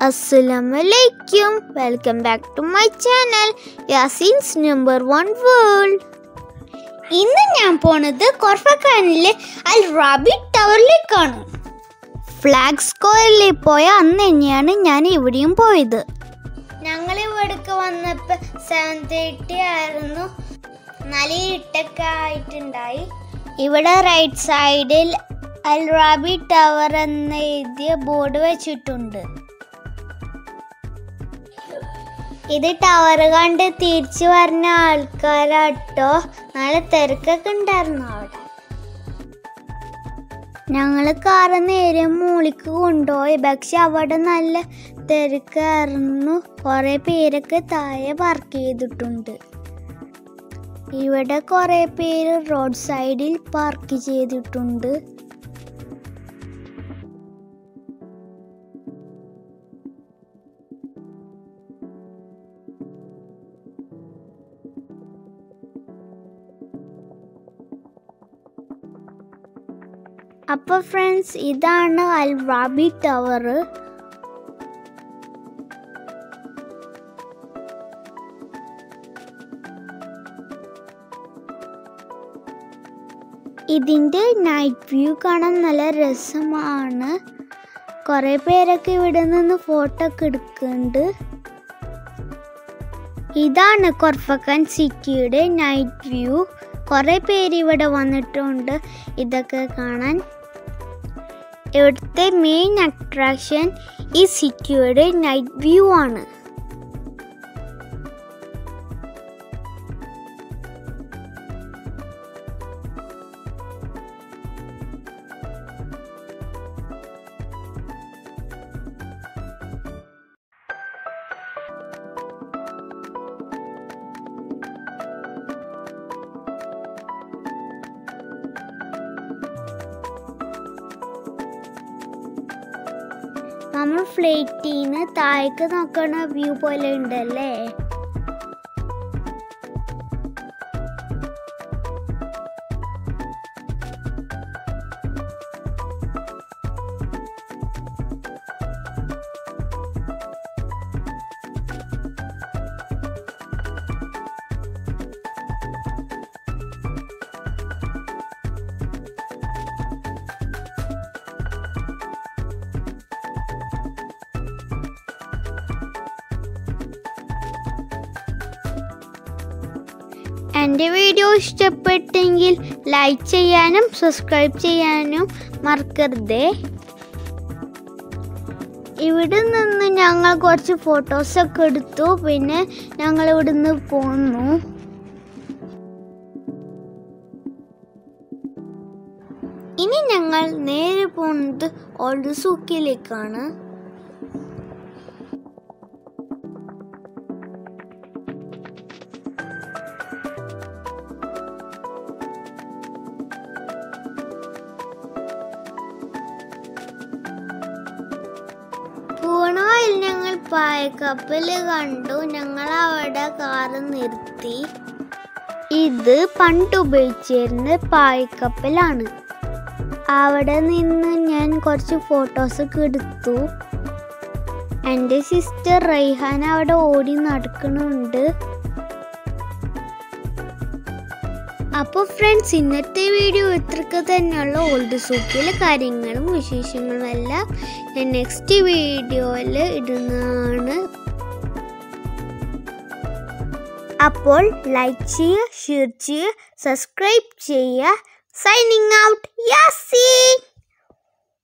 അസ്സലാമലൈക്കും welcome back to my channel Yaseen's number one world ഇന്ന് ഞാൻ പോണത് കൊർഫക്കാനിലെ അൽ റാബി ടവറിലേക്കാണ് ഫ്ലാഗ് സ്ക്വയറിൽ പോയ അന്ന് തന്നെയാണ് ഞാൻ ഇവിടെയും പോയത് ഞങ്ങൾ ഇവിടേക്ക് വന്നപ്പോൾ സെവൻ തേർട്ടി ആയിരുന്നു നല്ല ഇരുട്ടൊക്കെ ആയിട്ടുണ്ടായി ഇവിടെ റൈറ്റ് സൈഡിൽ അൽ റാബി ടവർ എന്ന എഴുതിയ ബോർഡ് വെച്ചിട്ടുണ്ട് ഇത് ടവർ കണ്ട് തിരിച്ചു വരുന്ന ആൾക്കാരാട്ടോ നല്ല തിരക്കൊക്കെ ഉണ്ടായിരുന്നു അവിടെ ഞങ്ങൾ കാറ് നേരെ മൂളിക്ക് കൊണ്ടുപോയി പക്ഷെ അവിടെ നല്ല തിരക്കായിരുന്നു കുറേ പേരൊക്കെ താഴെ പാർക്ക് ചെയ്തിട്ടുണ്ട് ഇവിടെ കുറേ പേര് റോഡ് സൈഡിൽ പാർക്ക് ചെയ്തിട്ടുണ്ട് അപ്പോൾ ഫ്രണ്ട്സ് ഇതാണ് അൽ റാബി ടവർ ഇതിൻ്റെ നൈറ്റ് വ്യൂ കാണാൻ നല്ല രസമാണ് കുറേ പേരൊക്കെ ഇവിടെ നിന്ന് ഫോട്ടോ ഒക്കെ എടുക്കുന്നുണ്ട് ഇതാണ് കൊർഫക്കാൻ സിറ്റിയുടെ നൈറ്റ് വ്യൂ കുറേ പേര് ഇവിടെ വന്നിട്ടുണ്ട് ഇതൊക്കെ കാണാൻ ഇവിടുത്തെ മെയിൻ അട്രാക്ഷൻ ഈ സിറ്റിയുടെ നൈറ്റ് വ്യൂ ആണ് നമ്മൾ ഫ്ലൈറ്റിൽ നിന്ന് താഴേക്ക് നോക്കണ വ്യൂ പോലെ ഉണ്ടല്ലേ എൻ്റെ വീഡിയോ ഇഷ്ടപ്പെട്ടെങ്കിൽ ലൈക്ക് ചെയ്യാനും സബ്സ്ക്രൈബ് ചെയ്യാനും മറക്കരുതേ ഇവിടെ നിന്ന് ഞങ്ങൾ കുറച്ച് ഫോട്ടോസൊക്കെ എടുത്തു പിന്നെ ഞങ്ങൾ ഇവിടെ നിന്ന് പോന്നു ഇനി ഞങ്ങൾ നേരെ പോകുന്നത് ഓൾഡ് സൂക്കിലേക്കാണ് പൂണോയിൽ ഞങ്ങൾ പായക്കപ്പൽ കണ്ടു ഞങ്ങൾ അവിടെ കാറ് നിർത്തി ഇത് പണ്ട് ഉപയോഗിച്ചിരുന്ന പായക്കപ്പലാണ് അവിടെ നിന്ന് ഞാൻ കുറച്ച് ഫോട്ടോസൊക്കെ എടുത്തു എൻ്റെ സിസ്റ്റർ റൈഹാൻ അവിടെ ഓടി നടക്കണുണ്ട് അപ്പോൾ ഫ്രണ്ട്സ് ഇന്നത്തെ വീഡിയോ ഇത്രക്ക് തന്നെയുള്ള ഓൾഡ് സൂക്കിലെ കാര്യങ്ങളും വിശേഷങ്ങളും എല്ലാം ഞാൻ നെക്സ്റ്റ് വീഡിയോയിൽ ഇടുന്നതാണ് അപ്പോൾ ലൈക്ക് ചെയ്യുക ഷെയർ ചെയ്യുക സബ്സ്ക്രൈബ് ചെയ്യുക സൈനിങ് ഔട്ട് യാസി